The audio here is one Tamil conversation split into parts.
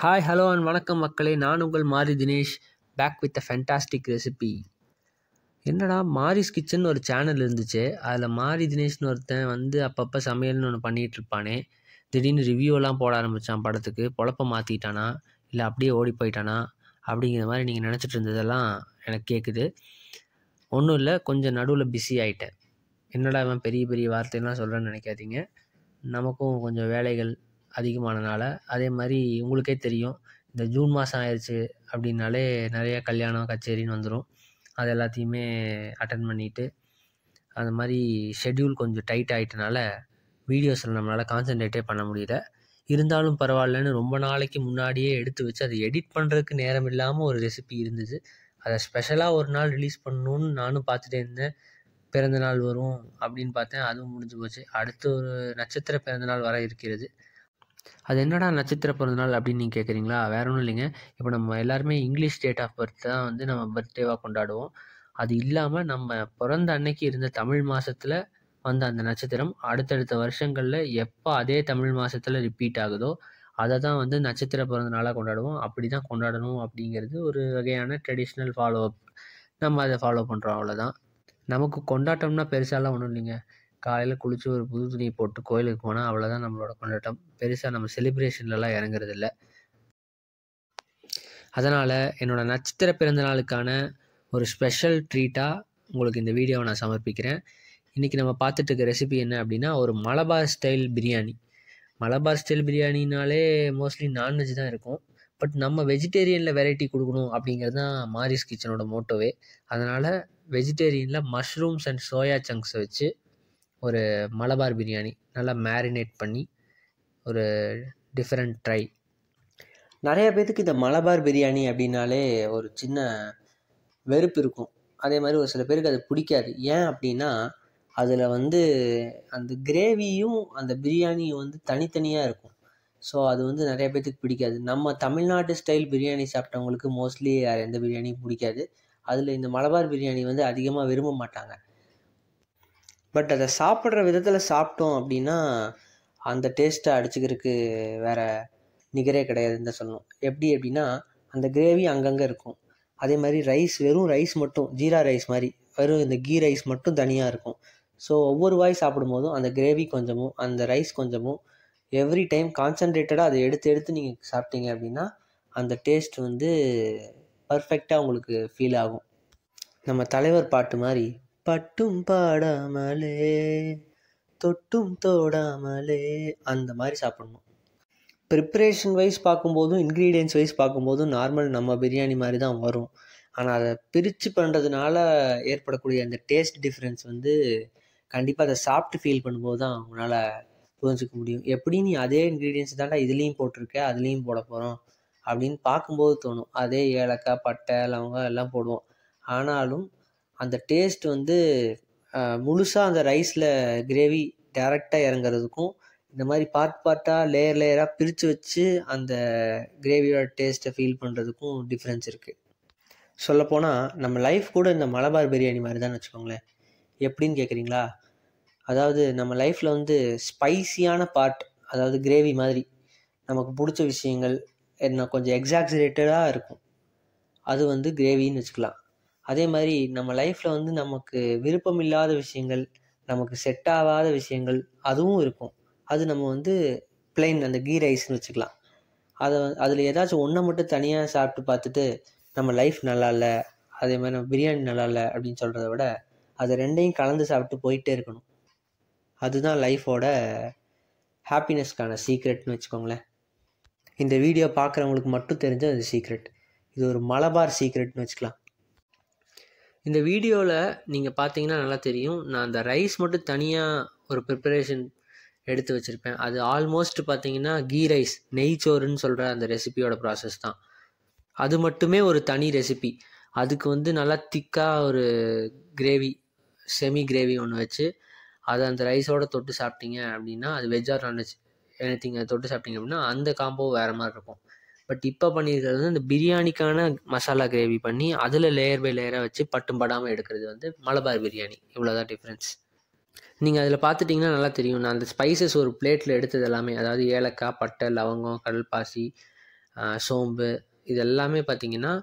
ஹாய் ஹலோ அண்ட் வணக்கம் மக்களே நான் உங்கள் Mari Dinesh back with a fantastic recipe என்னடா மாரிஸ் கிச்சன் ஒரு சேனல் இருந்துச்சு அதில் மாரி தினேஷ்னு ஒருத்தன் வந்து அப்பப்போ சமையல்னு ஒன்று பண்ணிகிட்டு இருப்பானே திடீர்னு ரிவ்யூலாம் போட ஆரம்பித்தான் படத்துக்கு பொழப்ப மாற்றிட்டானா இல்லை அப்படியே ஓடி போயிட்டானா அப்படிங்கிற மாதிரி நீங்கள் நினச்சிட்டு இருந்ததெல்லாம் எனக்கு கேட்குது ஒன்றும் இல்லை கொஞ்சம் நடுவில் பிஸி ஆகிட்டேன் என்னடா இவன் பெரிய பெரிய வார்த்தையெல்லாம் சொல்கிறேன்னு நினைக்காதீங்க நமக்கும் கொஞ்சம் வேலைகள் அதிகமானனால அதே மாதிரி உங்களுக்கே தெரியும் இந்த ஜூன் மாதம் ஆயிடுச்சு அப்படின்னாலே நிறைய கல்யாணம் கச்சேரின்னு வந்துடும் அது எல்லாத்தையுமே அட்டன் பண்ணிவிட்டு அந்த மாதிரி ஷெட்யூல் கொஞ்சம் டைட் ஆகிட்டனால வீடியோஸில் நம்மளால் கான்சென்ட்ரேட்டே பண்ண முடியல இருந்தாலும் பரவாயில்லன்னு ரொம்ப நாளைக்கு முன்னாடியே எடுத்து வச்சு அதை எடிட் பண்ணுறதுக்கு நேரம் இல்லாமல் ஒரு ரெசிபி இருந்தது அதை ஸ்பெஷலாக ஒரு நாள் ரிலீஸ் பண்ணணுன்னு நானும் பார்த்துட்டே இருந்தேன் பிறந்த நாள் வரும் அப்படின்னு பார்த்தேன் அதுவும் முடிஞ்சு போச்சு அடுத்து ஒரு நட்சத்திர பிறந்தநாள் வர இருக்கிறது அது என்னடா நட்சத்திர பிறந்தநாள் அப்படின்னு நீங்கள் கேட்குறீங்களா வேற ஒன்றும் இல்லைங்க இப்போ நம்ம எல்லாருமே இங்கிலீஷ் டேட் ஆஃப் பர்த் தான் வந்து நம்ம பர்த்டேவாக கொண்டாடுவோம் அது இல்லாமல் நம்ம பிறந்த அன்னைக்கு இருந்த தமிழ் மாதத்தில் வந்த அந்த நட்சத்திரம் அடுத்தடுத்த வருஷங்களில் எப்போ அதே தமிழ் மாதத்தில் ரிப்பீட் ஆகுதோ அதை தான் வந்து நட்சத்திர பிறந்த நாளாக கொண்டாடுவோம் அப்படி தான் கொண்டாடணும் அப்படிங்கிறது ஒரு வகையான ட்ரெடிஷ்னல் ஃபாலோ அப் நம்ம அதை ஃபாலோ பண்ணுறோம் அவ்வளோதான் நமக்கு கொண்டாட்டம்னா பெருசாலாம் ஒன்றும் இல்லைங்க காலையில் குளித்து ஒரு புது துணி போட்டு கோயிலுக்கு போனால் அவ்வளோதான் நம்மளோட கொண்டாட்டம் பெருசாக நம்ம செலிப்ரேஷன்லலாம் இறங்குறது இல்லை அதனால் என்னோடய நட்சத்திர பிறந்த நாளுக்கான ஒரு ஸ்பெஷல் ட்ரீட்டாக உங்களுக்கு இந்த வீடியோவை நான் சமர்ப்பிக்கிறேன் இன்றைக்கி நம்ம பார்த்துட்டு இருக்க ரெசிபி என்ன அப்படின்னா ஒரு மலபார் ஸ்டைல் பிரியாணி மலபார் ஸ்டைல் பிரியாணினாலே மோஸ்ட்லி நான்வெஜ் தான் இருக்கும் பட் நம்ம வெஜிடேரியனில் வெரைட்டி கொடுக்கணும் அப்படிங்கிறது தான் மாரிஸ் கிச்சனோட மோட்டோவே அதனால் வெஜிடேரியனில் மஷ்ரூம்ஸ் அண்ட் சோயா சங்க்ஸ் வச்சு ஒரு மலபார் பிரியாணி நல்லா மேரினேட் பண்ணி ஒரு டிஃப்ரெண்ட் ட்ரை நிறைய பேத்துக்கு இந்த மலபார் பிரியாணி அப்படின்னாலே ஒரு சின்ன வெறுப்பு இருக்கும் அதே மாதிரி ஒரு சில பேருக்கு அது பிடிக்காது ஏன் அப்படின்னா அதில் வந்து அந்த கிரேவியும் அந்த பிரியாணியும் வந்து தனித்தனியாக இருக்கும் ஸோ அது வந்து நிறைய பேத்துக்கு பிடிக்காது நம்ம தமிழ்நாட்டு ஸ்டைல் பிரியாணி சாப்பிட்டவங்களுக்கு மோஸ்ட்லி எந்த பிரியாணியும் பிடிக்காது அதில் இந்த மலபார் பிரியாணி வந்து அதிகமாக விரும்ப மாட்டாங்க பட் அதை சாப்பிட்ற விதத்தில் சாப்பிட்டோம் அப்படின்னா அந்த டேஸ்ட்டை அடிச்சுக்கிறதுக்கு வேறு நிகரே கிடையாதுன்னு தான் சொல்லணும் எப்படி அப்படின்னா அந்த கிரேவி அங்கங்கே இருக்கும் அதே மாதிரி ரைஸ் வெறும் ரைஸ் மட்டும் ஜீரா ரைஸ் மாதிரி வெறும் இந்த கீ ரைஸ் மட்டும் தனியாக இருக்கும் ஸோ ஒவ்வொரு வாய் சாப்பிடும்போதும் அந்த கிரேவி கொஞ்சமும் அந்த ரைஸ் கொஞ்சமும் எவ்ரி டைம் கான்சன்ட்ரேட்டடாக அதை எடுத்து எடுத்து நீங்கள் சாப்பிட்டீங்க அப்படின்னா அந்த டேஸ்ட் வந்து பர்ஃபெக்டாக உங்களுக்கு ஃபீல் ஆகும் நம்ம தலைவர் பாட்டு மாதிரி பட்டும் பாடாமலே தொட்டும் தோடாமலே அந்த மாதிரி சாப்பிடணும் ப்ரிப்ரேஷன் வைஸ் பார்க்கும்போதும் இன்க்ரீடியன்ஸ் வைஸ் பார்க்கும்போதும் நார்மல் நம்ம பிரியாணி மாதிரி தான் வரும் ஆனால் அதை பிரித்து பண்ணுறதுனால ஏற்படக்கூடிய அந்த டேஸ்ட் டிஃப்ரென்ஸ் வந்து கண்டிப்பாக அதை சாப்பிட்டு ஃபீல் பண்ணும்போது தான் உங்களால் புரிஞ்சிக்க முடியும் எப்படி நீ அதே இன்க்ரீடியன்ஸ் தாண்டா இதுலேயும் போட்டிருக்க அதுலேயும் போட போகிறோம் அப்படின்னு பார்க்கும்போது தோணும் அதே ஏலக்காய் பட்டை லவங்கம் எல்லாம் போடுவோம் ஆனாலும் அந்த டேஸ்ட் வந்து முழுசாக அந்த ரைஸில் கிரேவி டேரெக்டாக இறங்குறதுக்கும் இந்த மாதிரி பார்ட் பார்ட்டாக லேயர் லேயராக பிரித்து வச்சு அந்த கிரேவியோட டேஸ்ட்டை ஃபீல் பண்ணுறதுக்கும் டிஃப்ரென்ஸ் இருக்குது சொல்லப்போனால் நம்ம லைஃப் கூட இந்த மலபார் பிரியாணி மாதிரி தான் வச்சுக்கோங்களேன் எப்படின்னு கேட்குறீங்களா அதாவது நம்ம லைஃப்பில் வந்து ஸ்பைசியான பார்ட் அதாவது கிரேவி மாதிரி நமக்கு பிடிச்ச விஷயங்கள் என்ன கொஞ்சம் எக்ஸாக்சிரேட்டடாக இருக்கும் அது வந்து கிரேவின்னு வச்சுக்கலாம் அதே மாதிரி நம்ம லைஃப்பில் வந்து நமக்கு விருப்பம் இல்லாத விஷயங்கள் நமக்கு செட் ஆகாத விஷயங்கள் அதுவும் இருக்கும் அது நம்ம வந்து பிளெயின் அந்த கீ ரைஸ்னு வச்சுக்கலாம் அதை அதில் ஏதாச்சும் ஒன்றை மட்டும் தனியாக சாப்பிட்டு பார்த்துட்டு நம்ம லைஃப் நல்லா இல்லை அதே மாதிரி நம்ம பிரியாணி நல்லா இல்லை அப்படின்னு சொல்கிறத விட அது ரெண்டையும் கலந்து சாப்பிட்டு போயிட்டே இருக்கணும் அதுதான் லைஃபோட ஹாப்பினஸ்க்கான சீக்ரெட்னு வச்சுக்கோங்களேன் இந்த வீடியோ பார்க்குறவங்களுக்கு மட்டும் தெரிஞ்ச அது சீக்ரெட் இது ஒரு மலபார் சீக்ரெட்னு வச்சுக்கலாம் இந்த வீடியோவில் நீங்கள் பார்த்தீங்கன்னா நல்லா தெரியும் நான் அந்த ரைஸ் மட்டும் தனியாக ஒரு ப்ரிப்பரேஷன் எடுத்து வச்சுருப்பேன் அது ஆல்மோஸ்ட் பார்த்தீங்கன்னா கீ ரைஸ் நெய்ச்சோறுன்னு சொல்கிற அந்த ரெசிபியோட ப்ராசஸ் தான் அது மட்டுமே ஒரு தனி ரெசிபி அதுக்கு வந்து நல்லா திக்காக ஒரு கிரேவி செமி கிரேவி ஒன்று வச்சு அதை அந்த ரைஸோடு தொட்டு சாப்பிட்டீங்க அப்படின்னா அது வெஜ் ஆர் நான்வெஜ் எனத்திங் அதை தொட்டு சாப்பிட்டீங்க அப்படின்னா அந்த காம்போ வேறு மாதிரி இருக்கும் பட் இப்போ பண்ணியிருக்கிறது வந்து இந்த பிரியாணிக்கான மசாலா கிரேவி பண்ணி அதில் லேயர் பை லேயராக வச்சு பட்டும் படாமல் எடுக்கிறது வந்து மலபார் பிரியாணி இவ்வளோதான் டிஃப்ரென்ஸ் நீங்கள் அதில் பார்த்துட்டிங்கன்னா நல்லா தெரியும் நான் அந்த ஸ்பைசஸ் ஒரு பிளேட்டில் எடுத்தது எல்லாமே அதாவது ஏலக்காய் பட்டை லவங்கம் கடல் பாசி ஆஹ் சோம்பு இது எல்லாமே பார்த்தீங்கன்னா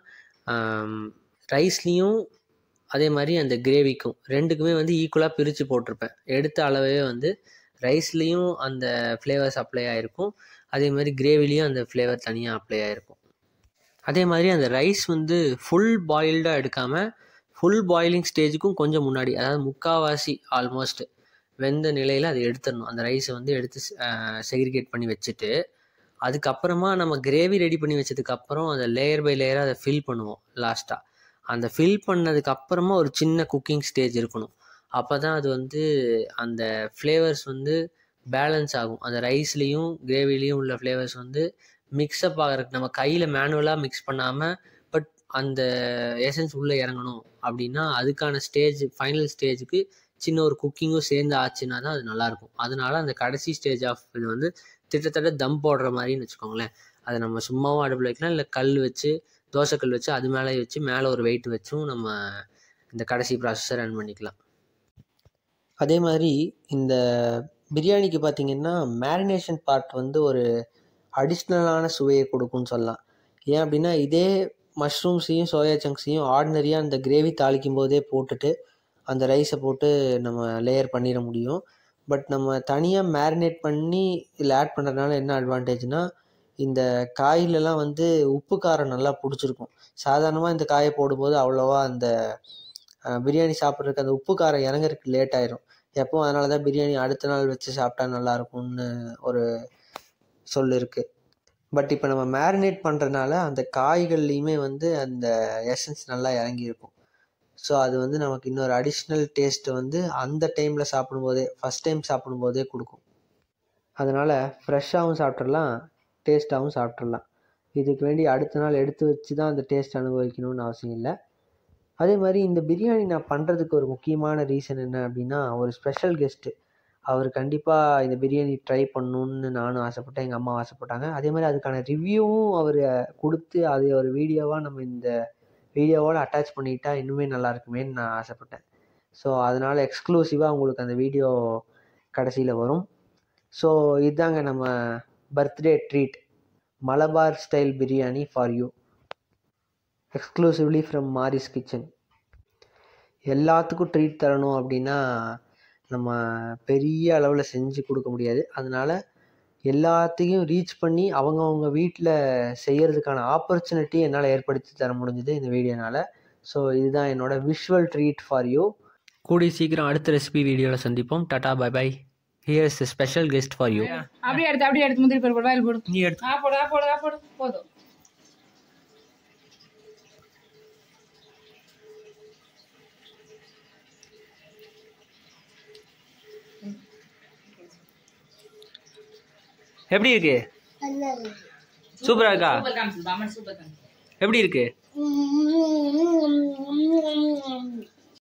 ரைஸ்லேயும் அதே மாதிரி அந்த கிரேவிக்கும் ரெண்டுக்குமே வந்து ஈக்குவலாக பிரித்து போட்டிருப்பேன் எடுத்த அளவே வந்து ரைஸ்லேயும் அந்த ஃப்ளேவர்ஸ் அப்ளை ஆகிருக்கும் அதே மாதிரி கிரேவிலையும் அந்த ஃப்ளேவர் தனியாக அப்ளை ஆகிருக்கும் அதே மாதிரி அந்த ரைஸ் வந்து ஃபுல் பாயில்டாக எடுக்காமல் ஃபுல் பாயிலிங் ஸ்டேஜுக்கும் கொஞ்சம் முன்னாடி அதாவது முக்காவாசி ஆல்மோஸ்ட் வெந்த நிலையில் அதை எடுத்துடணும் அந்த ரைஸை வந்து எடுத்து செக்ரிகேட் பண்ணி வச்சுட்டு அதுக்கப்புறமா நம்ம கிரேவி ரெடி பண்ணி வச்சதுக்கப்புறம் அதை லேயர் பை லேயராக அதை ஃபில் பண்ணுவோம் லாஸ்ட்டாக அந்த ஃபில் பண்ணதுக்கு அப்புறமா ஒரு சின்ன குக்கிங் ஸ்டேஜ் இருக்கணும் அப்போ தான் அது வந்து அந்த ஃப்ளேவர்ஸ் வந்து பேலன்ஸ் ஆகும் அந்த ரைஸ்லேயும் கிரேவிலையும் உள்ள ஃப்ளேவர்ஸ் வந்து மிக்ஸ்அப் ஆகிறதுக்கு நம்ம கையில் மேனுவலாக மிக்ஸ் பண்ணாமல் பட் அந்த எசன்ஸ் உள்ளே இறங்கணும் அப்படின்னா அதுக்கான ஸ்டேஜ் ஃபைனல் ஸ்டேஜுக்கு சின்ன ஒரு குக்கிங்கும் சேர்ந்து ஆச்சுன்னா தான் அது நல்லாயிருக்கும் அதனால அந்த கடைசி ஸ்டேஜ் ஆஃப் இது வந்து கிட்டத்தட்ட தம் போடுற மாதிரின்னு வச்சுக்கோங்களேன் அதை நம்ம சும்மாவும் அடுப்பில் வைக்கலாம் இல்லை கல் வச்சு தோசைக்கல் வச்சு அது மேலே வச்சு மேலே ஒரு வெயிட் வச்சும் நம்ம இந்த கடைசி ப்ராசஸை ரன் பண்ணிக்கலாம் அதே மாதிரி இந்த பிரியாணிக்கு பார்த்தீங்கன்னா மேரினேஷன் பார்ட் வந்து ஒரு அடிஷ்னலான சுவையை கொடுக்கும்னு சொல்லலாம் ஏன் அப்படின்னா இதே மஷ்ரூம்ஸையும் சோயா சங்க்ஸையும் ஆர்டினரியாக அந்த கிரேவி தாளிக்கும் போதே போட்டுட்டு அந்த ரைஸை போட்டு நம்ம லேயர் பண்ணிட முடியும் பட் நம்ம தனியாக மேரினேட் பண்ணி இதில் ஆட் பண்ணுறதுனால என்ன அட்வான்டேஜ்னால் இந்த காயிலெலாம் வந்து உப்பு காரம் நல்லா பிடிச்சிருக்கும் சாதாரணமாக இந்த காயை போடும்போது அவ்வளோவா அந்த அஹ், பிரியாணி சாப்பிட்றதுக்கு அந்த உப்பு காரம் இறங்குறதுக்கு லேட் ஆயிரும் எப்பவும் அதனால தான் பிரியாணி அடுத்த நாள் வச்சு சாப்பிட்டா நல்லா இருக்கும்னு ஒரு சொல் இருக்கு பட் இப்போ நம்ம மேரினேட் பண்ணுறதுனால அந்த காய்கள்லையுமே வந்து அந்த எசன்ஸ் நல்லா இறங்கியிருக்கும் ஸோ அது வந்து நமக்கு இன்னொரு அடிஷ்னல் டேஸ்ட்டை வந்து அந்த டைமில் சாப்பிடும்போதே ஃபஸ்ட் டைம் சாப்பிடும்போதே கொடுக்கும் அதனால் ஃப்ரெஷ்ஷாகவும் சாப்பிட்றலாம் டேஸ்ட்டாகவும் சாப்பிட்றலாம் இதுக்கு வேண்டி அடுத்த நாள் எடுத்து வச்சு தான் அந்த டேஸ்ட் அனுபவிக்கணும்னு அவசியம் இல்லை அதே மாதிரி இந்த பிரியாணி நான் பண்ணுறதுக்கு ஒரு முக்கியமான ரீசன் என்ன அப்படின்னா ஒரு ஸ்பெஷல் கெஸ்ட்டு அவர் கண்டிப்பாக இந்த பிரியாணி ட்ரை பண்ணணுன்னு நானும் ஆசைப்பட்டேன் எங்கள் அம்மா ஆசைப்பட்டாங்க அதே மாதிரி அதுக்கான ரிவ்யூவும் அவர் கொடுத்து அதை ஒரு வீடியோவாக நம்ம இந்த வீடியோவோட அட்டாச் பண்ணிட்டா இன்னுமே நல்லா இருக்குமேன்னு நான் ஆசைப்பட்டேன் ஸோ அதனால் எக்ஸ்க்ளூசிவாக உங்களுக்கு அந்த வீடியோ கடைசியில் வரும் ஸோ இதாங்க நம்ம birthday treat Malabar style biryani for you exclusively from Mari's kitchen எல்லாத்துக்கும் ட்ரீட் தரணும் அப்படின்னா நம்ம பெரிய அளவில் செஞ்சு கொடுக்க முடியாது அதனால எல்லாத்தையும் ரீச் பண்ணி அவங்கவுங்க வீட்டில் செய்யறதுக்கான ஆப்பர்ச்சுனிட்டி என்னால் ஏற்படுத்தி தர முடிஞ்சது இந்த வீடியோனால ஸோ இதுதான் என்னோட விஷுவல் ட்ரீட் ஃபார் யூ கூடிய சீக்கிரம் அடுத்த ரெசிபி வீடியோவில் சந்திப்போம் tata bye bye here's special guest for you அப்படியே எடுத்து அப்படியே எடுத்து முந்திரி பருப்பு வாயில் போடு நீ எடுத்து ஆ போடு ஆ போடு ஆ போடு போதும் எப்படி இருக்கு சூப்பரா இருக்கா சூப்பர் காமிச்சு பாமன் சூப்பர் காமிச்சு எப்படி இருக்கு